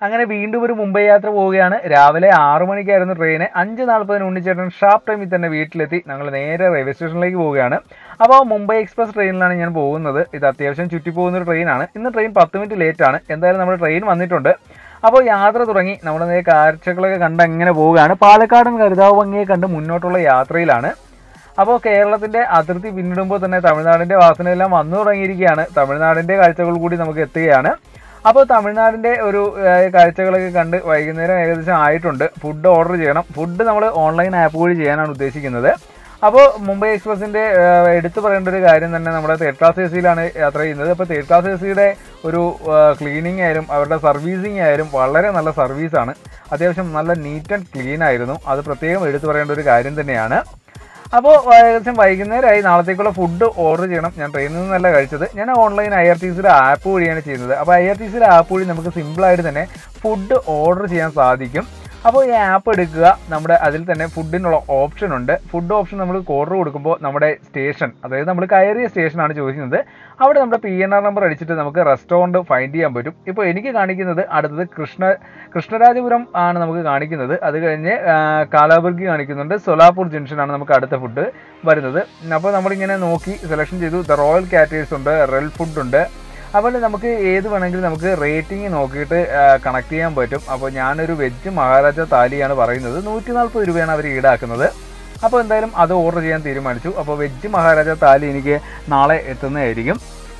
അങ്ങനെ വീണ്ടും ഒരു മുംബൈ യാത്ര പോവുകയാണ് രാവിലെ ആറു മണിക്കായിരുന്നു ട്രെയിന് അഞ്ച് നാൽപ്പതിന് ഉണ്ണിച്ചേട്ടൻ ഷാർപ്പ് ടൈമിൽ തന്നെ വീട്ടിലെത്തി ഞങ്ങൾ നേരെ റെയിൽവേ സ്റ്റേഷനിലേക്ക് പോവുകയാണ് അപ്പോൾ മുംബൈ എക്സ്പ്രസ് ട്രെയിനിലാണ് ഞാൻ പോകുന്നത് ഇത് അത്യാവശ്യം ചുറ്റി പോകുന്ന ഒരു ട്രെയിനാണ് ഇന്ന് ട്രെയിൻ പത്ത് മിനിറ്റ് ലേറ്റ് ആണ് എന്തായാലും നമ്മുടെ ട്രെയിൻ വന്നിട്ടുണ്ട് അപ്പോൾ യാത്ര തുടങ്ങി നമ്മുടെ നേരെ കാഴ്ചകളൊക്കെ കണ്ട് അങ്ങനെ പോവുകയാണ് പാലക്കാടൻ കരുതാവ് ഭംഗിയെ കണ്ട് മുന്നോട്ടുള്ള യാത്രയിലാണ് അപ്പോൾ കേരളത്തിന്റെ അതിർത്തി പിന്നിടുമ്പോൾ തന്നെ തമിഴ്നാടിന്റെ വാസനയെല്ലാം വന്നു തുടങ്ങിയിരിക്കുകയാണ് തമിഴ്നാടിന്റെ കാഴ്ചകൾ കൂടി നമുക്ക് എത്തുകയാണ് അപ്പോൾ തമിഴ്നാടിന്റെ ഒരു ഏഹ്, കാഴ്ചകളൊക്കെ കണ്ട് വൈകുന്നേരം ഏകദേശം ആയിട്ടുണ്ട് ഫുഡ് ഓർഡർ ചെയ്യണം ഫുഡ് നമ്മൾ ഓൺലൈൻ ആപ്പ് വഴി ചെയ്യാനാണ് ഉദ്ദേശിക്കുന്നത് അപ്പോൾ മുംബൈ എക്സ്പ്രസിന്റെ ഏഹ്, എടുത്തു പറയേണ്ട ഒരു കാര്യം തന്നെ നമ്മുടെ തേർഡ് ക്ലാസ് എ സിയിലാണ് യാത്ര ചെയ്യുന്നത് അപ്പോൾ തേർഡ് ക്ലാസ് എ സിയുടെ ഒരു ക്ലീനിങ് ആയാലും അവരുടെ സർവീസിങ് ആയാലും വളരെ നല്ല സർവീസാണ് അത്യാവശ്യം നല്ല നീറ്റ് ആൻഡ് ക്ലീൻ ആയിരുന്നു അത് പ്രത്യേകം എടുത്തു പറയേണ്ട ഒരു കാര്യം തന്നെയാണ് അപ്പോൾ ഏകദേശം വൈകുന്നേരമായി നാളത്തേക്കുള്ള ഫുഡ് ഓർഡർ ചെയ്യണം ഞാൻ ട്രെയിനിൽ നിന്നല്ല കഴിച്ചത് ഞാൻ ഓൺലൈൻ ഐ ആർ ടി സിയുടെ ആപ്പ് വഴിയാണ് ചെയ്യുന്നത് അപ്പോൾ ഐ ആർ ടി സിയുടെ ആപ്പ് വഴി നമുക്ക് സിമ്പിളായിട്ട് തന്നെ ഫുഡ് ഓർഡർ ചെയ്യാൻ സാധിക്കും അപ്പോൾ ഈ ആപ്പ് എടുക്കുക നമ്മുടെ അതിൽ തന്നെ ഫുഡിനുള്ള ഓപ്ഷൻ ഉണ്ട് ഫുഡ് ഓപ്ഷൻ നമ്മൾ ഓർഡർ കൊടുക്കുമ്പോൾ നമ്മുടെ സ്റ്റേഷൻ അതായത് നമ്മൾ കയറിയ സ്റ്റേഷനാണ് ചോദിക്കുന്നത് അവിടെ നമ്മുടെ പി എൻ ആർ നമ്പർ അടിച്ചിട്ട് നമുക്ക് റെസ്റ്റോറൻറ്റ് ഫൈൻഡ് ചെയ്യാൻ പറ്റും ഇപ്പോൾ എനിക്ക് കാണിക്കുന്നത് അടുത്തത് കൃഷ്ണ കൃഷ്ണരാജപുരം ആണ് നമുക്ക് കാണിക്കുന്നത് അത് കഴിഞ്ഞ് ആ, കാലാബുർഗി കാണിക്കുന്നുണ്ട് സോലാപൂർ ജംഗ്ഷനാണ് നമുക്ക് അടുത്ത ഫുഡ് വരുന്നത് അപ്പോൾ നമ്മളിങ്ങനെ നോക്കി സെലക്ഷൻ ചെയ്തു ദ റോയൽ കാറ്റേഴ്സ് ഉണ്ട് റെൽ ഫുഡ് ഉണ്ട് അതുപോലെ നമുക്ക് ഏത് വേണമെങ്കിലും നമുക്ക് റേറ്റിംഗ് നോക്കിയിട്ട് കണക്ട് ചെയ്യാൻ പറ്റും അപ്പോൾ ഞാനൊരു വെജ് മഹാരാജ താലിയാണ് പറയുന്നത് നൂറ്റി നാൽപ്പത് രൂപയാണ് അവർ ഈടാക്കുന്നത് അപ്പോൾ എന്തായാലും അത് ഓർഡർ ചെയ്യാൻ തീരുമാനിച്ചു അപ്പോൾ വെജ് മഹാരാജ താലി എനിക്ക് നാളെ എത്തുന്നതായിരിക്കും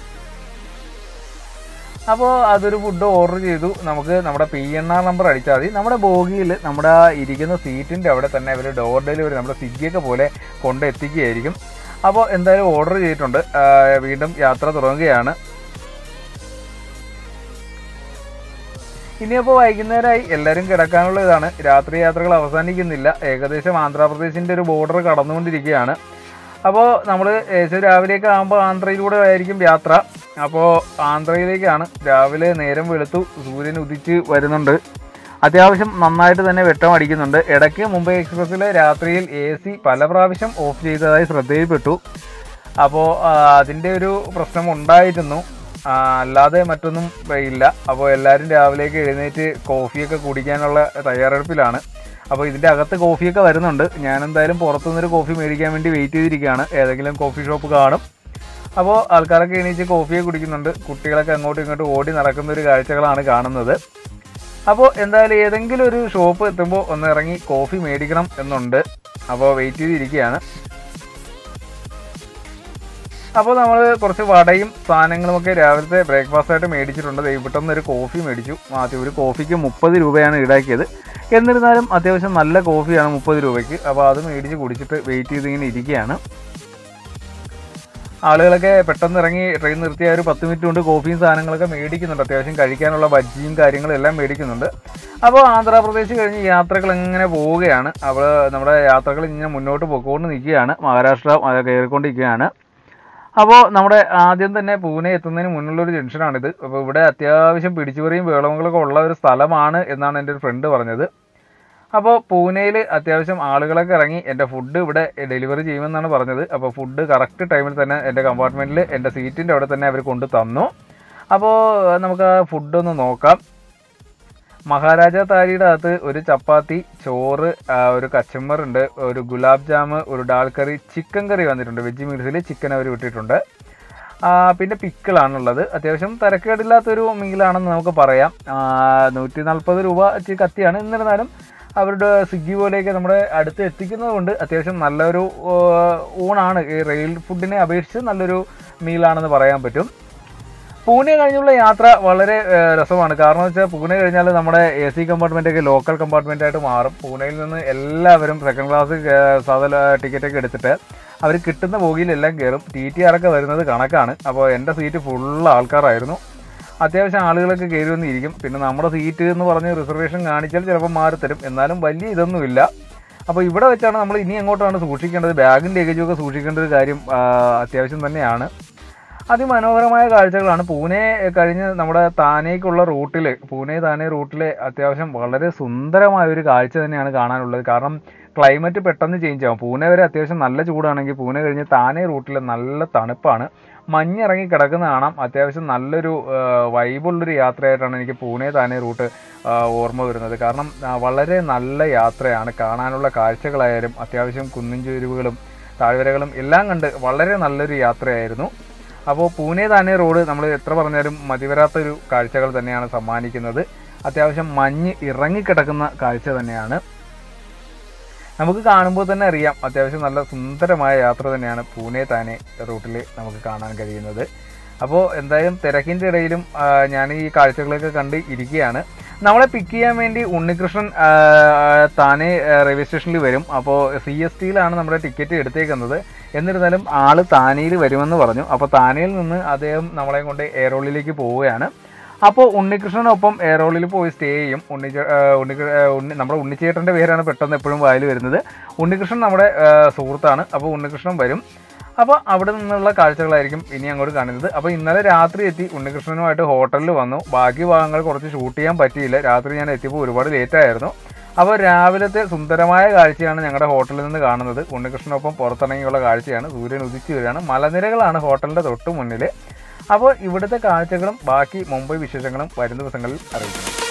അപ്പോൾ അതൊരു ഫുഡ് ഓർഡർ ചെയ്തു നമുക്ക് നമ്മുടെ പി എൻ ആർ നമ്പർ അടിച്ചാൽ മതി നമ്മുടെ ബോഗിയിൽ നമ്മുടെ ആ ഇരിക്കുന്ന സീറ്റിൻ്റെ അവിടെ തന്നെ അവർ ഡോർ ഡെലിവറി നമ്മുടെ സ്വിഗ്ഗിയൊക്കെ പോലെ കൊണ്ട് എത്തിക്കുകയായിരിക്കും അപ്പോൾ എന്തായാലും ഓർഡർ ചെയ്തിട്ടുണ്ട് ആ, വീണ്ടും യാത്ര തുടങ്ങുകയാണ് ഇനിയപ്പോൾ വൈകുന്നേരമായി എല്ലാവരും കിടക്കാനുള്ള ഇതാണ് രാത്രി യാത്രകൾ അവസാനിക്കുന്നില്ല ഏകദേശം ആന്ധ്രാപ്രദേശിൻ്റെ ഒരു ബോർഡർ കടന്നുകൊണ്ടിരിക്കുകയാണ് അപ്പോൾ നമ്മൾ ഏകദേശം രാവിലെയൊക്കെ ആകുമ്പോൾ ആന്ധ്രയിലൂടെ ആയിരിക്കും യാത്ര അപ്പോൾ ആന്ധ്രയിലേക്കാണ് രാവിലെ നേരം വെളുത്തു സൂര്യൻ ഉദിച്ച് വരുന്നുണ്ട് അത്യാവശ്യം നന്നായിട്ട് തന്നെ വെട്ടം അടിക്കുന്നുണ്ട് ഇടയ്ക്ക് മുംബൈ എക്സ്പ്രസ്സിലെ രാത്രിയിൽ എ സി പല പ്രാവശ്യം ഓഫ് ചെയ്തതായി ശ്രദ്ധയിൽപ്പെട്ടു അപ്പോൾ അതിൻ്റെ ഒരു പ്രശ്നം ഉണ്ടായിരുന്നു ആ, അല്ലാതെ മറ്റൊന്നും ഇല്ല അപ്പോൾ എല്ലാവരും രാവിലേക്ക് എഴുന്നേറ്റ് കോഫിയൊക്കെ കുടിക്കാനുള്ള തയ്യാറെടുപ്പിലാണ് അപ്പോൾ ഇതിൻ്റെ അകത്ത് കോഫിയൊക്കെ വരുന്നുണ്ട് ഞാൻ എന്തായാലും പുറത്തുനിന്നൊരു കോഫി മേടിക്കാൻ വേണ്ടി വെയിറ്റ് ചെയ്തിരിക്കുകയാണ് ഏതെങ്കിലും കോഫി ഷോപ്പ് കാണും അപ്പോൾ ആൾക്കാരൊക്കെ എണീച്ച് കോഫിയൊക്കെ കുടിക്കുന്നുണ്ട് കുട്ടികളൊക്കെ അങ്ങോട്ടും ഇങ്ങോട്ടും ഓടി നടക്കുന്ന ഒരു കാഴ്ചകളാണ് കാണുന്നത് അപ്പോൾ എന്തായാലും ഏതെങ്കിലും ഒരു ഷോപ്പ് എത്തുമ്പോൾ ഒന്ന് ഇറങ്ങി കോഫി മേടിക്കണം എന്നുണ്ട് അപ്പോൾ വെയിറ്റ് ചെയ്തിരിക്കുകയാണ് അപ്പോൾ നമ്മൾ കുറച്ച് വടയും സാധനങ്ങളുമൊക്കെ രാവിലത്തെ ബ്രേക്ക്ഫാസ്റ്റ് ആയിട്ട് മേടിച്ചിട്ടുണ്ട് ദേ ഇവിടുന്ന് ഒരു കോഫി മേടിച്ചു ആദ്യം ഒരു കോഫിക്ക് മുപ്പത് രൂപയാണ് ഈടാക്കിയത് എന്നിരുന്നാലും അത്യാവശ്യം നല്ല കോഫിയാണ് മുപ്പത് രൂപയ്ക്ക് അപ്പോൾ അത് മേടിച്ച് കുടിച്ചിട്ട് വെയിറ്റ് ചെയ്ത് ഇങ്ങനെ ഇരിക്കുകയാണ് ആളുകളൊക്കെ പെട്ടെന്ന് ഇറങ്ങി ട്രെയിൻ നിർത്തിയ ഒരു പത്ത് മിനിറ്റ് കൊണ്ട് കോഫിയും സാധനങ്ങളൊക്കെ മേടിക്കുന്നുണ്ട് അത്യാവശ്യം കഴിക്കാനുള്ള ബജ്ജിയും കാര്യങ്ങളും എല്ലാം മേടിക്കുന്നുണ്ട് അപ്പോൾ ആന്ധ്രാപ്രദേശ് കഴിഞ്ഞ് യാത്രകൾ ഇങ്ങനെ പോവുകയാണ് അപ്പോൾ നമ്മുടെ യാത്രകൾ ഇങ്ങനെ മുന്നോട്ട് പോയിക്കൊണ്ട് നിൽക്കുകയാണ് മഹാരാഷ്ട്ര അത് കയറിക്കൊണ്ടിരിക്കുകയാണ് അപ്പോൾ നമ്മുടെ ആദ്യം തന്നെ പൂനെ എത്തുന്നതിന് മുന്നുള്ള ഒരു ജംഗ്ഷനാണിത് അപ്പോൾ ഇവിടെ അത്യാവശ്യം പിടിച്ചുപറിയും വേളമകളൊക്കെ ഉള്ള ഒരു സ്ഥലമാണ് എന്നാണ് എൻ്റെ ഒരു ഫ്രണ്ട് പറഞ്ഞത് അപ്പോൾ പൂനെയിൽ അത്യാവശ്യം ആളുകളൊക്കെ ഇറങ്ങി എൻ്റെ ഫുഡ് ഇവിടെ ഡെലിവറി ചെയ്യുമെന്നാണ് പറഞ്ഞത് അപ്പോൾ ഫുഡ് കറക്റ്റ് ടൈമിൽ തന്നെ എൻ്റെ കമ്പാർട്ട്മെൻറ്റിൽ എൻ്റെ സീറ്റിൻ്റെ അവിടെ തന്നെ അവർ കൊണ്ട് തന്നു അപ്പോൾ നമുക്ക് ആ ഫുഡ് ഒന്ന് നോക്കാം മഹാരാജ താരിയുടെ അകത്ത് ഒരു ചപ്പാത്തി ചോറ് ആ, ഒരു കച്ചമ്പർ ഉണ്ട് ഒരു ഗുലാബ് ജാമ് ഒരു ഡാൽ കറി ചിക്കൻ കറി വന്നിട്ടുണ്ട് വെജ് മീൽസിൽ ചിക്കൻ അവർ വിട്ടിട്ടുണ്ട് ആ, പിന്നെ പിക്കിളാണുള്ളത് അത്യാവശ്യം തിരക്കേടില്ലാത്തൊരു മീലാണെന്ന് നമുക്ക് പറയാം നൂറ്റി നാൽപ്പത് രൂപ ഇച്ചിരി കത്തിയാണ് എന്നിരുന്നാലും അവരുടെ സ്വിഗ്ഗി പോലെയൊക്കെ നമ്മുടെ അടുത്ത് എത്തിക്കുന്നത് കൊണ്ട് അത്യാവശ്യം നല്ലൊരു ആ, ഊണാണ് ഈ റെയിൽ ഫുഡിനെ അപേക്ഷിച്ച് നല്ലൊരു മീലാണെന്ന് പറയാൻ പറ്റും പൂനെ കഴിഞ്ഞുള്ള യാത്ര വളരെ ഏഹ്, രസമാണ് കാരണം വെച്ചാൽ പൂനെ കഴിഞ്ഞാൽ നമ്മുടെ എ സി കമ്പാർട്ട്മെൻ്റ് ഒക്കെ ലോക്കൽ കമ്പാർട്ട്മെൻ്റ് ആയിട്ട് മാറും പൂനെയിൽ നിന്ന് എല്ലാവരും സെക്കൻഡ് ക്ലാസ് സാധാരണ ടിക്കറ്റ് ഒക്കെ എടുത്തിട്ട് അവർ കിട്ടുന്ന ബോഗിയിലെല്ലാം കയറും ടി ടി ആർ ഒക്കെ വരുന്നത് കണക്കാണ് അപ്പോൾ എൻ്റെ സീറ്റ് ഫുൾ ആൾക്കാരായിരുന്നു അത്യാവശ്യം ആളുകളൊക്കെ കയറി വന്നിരിക്കും പിന്നെ നമ്മുടെ സീറ്റ് എന്ന് പറഞ്ഞ് റിസർവേഷൻ കാണിച്ചാൽ ചിലപ്പോൾ മാറി തരും എന്നാലും വലിയ ഇതൊന്നുമില്ല അപ്പോൾ ഇവിടെ വെച്ചാണ് നമ്മൾ ഇനി എങ്ങോട്ടാണ് സൂക്ഷിക്കേണ്ടത് ബാഗും ലഗേജും ഒക്കെ സൂക്ഷിക്കേണ്ട ഒരു കാര്യം ആ, അത്യാവശ്യം തന്നെയാണ് അതിമനോഹരമായ കാഴ്ചകളാണ് പൂനെ കഴിഞ്ഞ് നമ്മുടെ താനേക്കുള്ള റൂട്ടിൽ പൂനെ താനെ റൂട്ടിൽ അത്യാവശ്യം വളരെ സുന്ദരമായ ഒരു കാഴ്ച തന്നെയാണ് കാണാനുള്ളത് കാരണം ക്ലൈമറ്റ് പെട്ടെന്ന് ചേഞ്ച് ആവും പൂനെ വരെ അത്യാവശ്യം നല്ല ചൂടാണെങ്കിൽ പൂനെ കഴിഞ്ഞ് താനെ റൂട്ടിൽ നല്ല തണുപ്പാണ് മഞ്ഞിറങ്ങി കിടക്കുന്ന കാണാം അത്യാവശ്യം നല്ലൊരു വൈബുള്ളൊരു യാത്രയായിട്ടാണ് എനിക്ക് പൂനെ താനെ റൂട്ട് ആ, ഓർമ്മ വരുന്നത് കാരണം ആ, വളരെ നല്ല യാത്രയാണ് കാണാനുള്ള കാഴ്ചകളായാലും അത്യാവശ്യം കുന്നിൻ ചെരുവുകളും താഴ്വരകളും എല്ലാം കണ്ട് വളരെ നല്ലൊരു യാത്രയായിരുന്നു അപ്പോൾ പൂനെ താനെ റോഡ് നമ്മൾ എത്ര പറഞ്ഞാലും മതിവരാത്തൊരു കാഴ്ചകൾ തന്നെയാണ് സമ്മാനിക്കുന്നത് അത്യാവശ്യം മഞ്ഞ് ഇറങ്ങിക്കിടക്കുന്ന കാഴ്ച തന്നെയാണ് നമുക്ക് കാണുമ്പോൾ തന്നെ അറിയാം അത്യാവശ്യം നല്ല സുന്ദരമായ യാത്ര തന്നെയാണ് പൂനെ താനെ റൂട്ടിൽ നമുക്ക് കാണാൻ കഴിയുന്നത് അപ്പോൾ എന്തായാലും തിരക്കിൻ്റെ ഇടയിലും ആ, ഞാൻ ഈ കാഴ്ചകളൊക്കെ കണ്ട് ഇരിക്കുകയാണ് നമ്മളെ പിക്ക് ചെയ്യാൻ വേണ്ടി ഉണ്ണികൃഷ്ണൻ ആ, താനെ ആ, റെയിൽവേ സ്റ്റേഷനിൽ വരും അപ്പോൾ സി എസ് ടിയിലാണ് നമ്മുടെ ടിക്കറ്റ് എടുത്തേക്കുന്നത് എന്നിരുന്നാലും ആള് താനയിൽ വരുമെന്ന് പറഞ്ഞു അപ്പോൾ താനയിൽ നിന്ന് അദ്ദേഹം നമ്മളെ കൊണ്ട് എയറോളിലേക്ക് പോവുകയാണ് അപ്പോൾ ഉണ്ണികൃഷ്ണനൊപ്പം എയറോളിൽ പോയി സ്റ്റേ ചെയ്യും ഉണ്ണി ഉണ്ണി ഉണ്ണി നമ്മുടെ ഉണ്ണിച്ചേട്ടൻ്റെ പേരാണ് പെട്ടെന്ന് എപ്പോഴും വായിൽ വരുന്നത് ഉണ്ണികൃഷ്ണൻ നമ്മുടെ ആ, സുഹൃത്താണ് അപ്പോൾ ഉണ്ണികൃഷ്ണൻ വരും അപ്പോൾ അവിടെ നിന്നുള്ള കാഴ്ചകളായിരിക്കും ഇനി അങ്ങോട്ട് കാണുന്നത് അപ്പോൾ ഇന്നലെ രാത്രി എത്തി ഉണ്ണികൃഷ്ണനുമായിട്ട് ഹോട്ടലിൽ വന്നു ബാക്കി ഭാഗങ്ങൾ കുറച്ച് ഷൂട്ട് ചെയ്യാൻ പറ്റിയില്ല രാത്രി ഞാൻ എത്തിയപ്പോൾ ഒരുപാട് ലേറ്റ് ആയിരുന്നു അപ്പോൾ രാവിലത്തെ സുന്ദരമായ കാഴ്ചയാണ് ഞങ്ങളുടെ ഹോട്ടലിൽ നിന്ന് കാണുന്നത് ഉണ്ണികൃഷ്ണനൊപ്പം പുറത്തിറങ്ങിയുള്ള കാഴ്ചയാണ് സൂര്യൻ ഉദിച്ചു വരികയാണ് മലനിരകളാണ് ഹോട്ടലിൻ്റെ തൊട്ട് മുന്നിൽ അപ്പോൾ ഇവിടുത്തെ കാഴ്ചകളും ബാക്കി മുംബൈ വിശേഷങ്ങളും വരും ദിവസങ്ങളിൽ അറിയിക്കും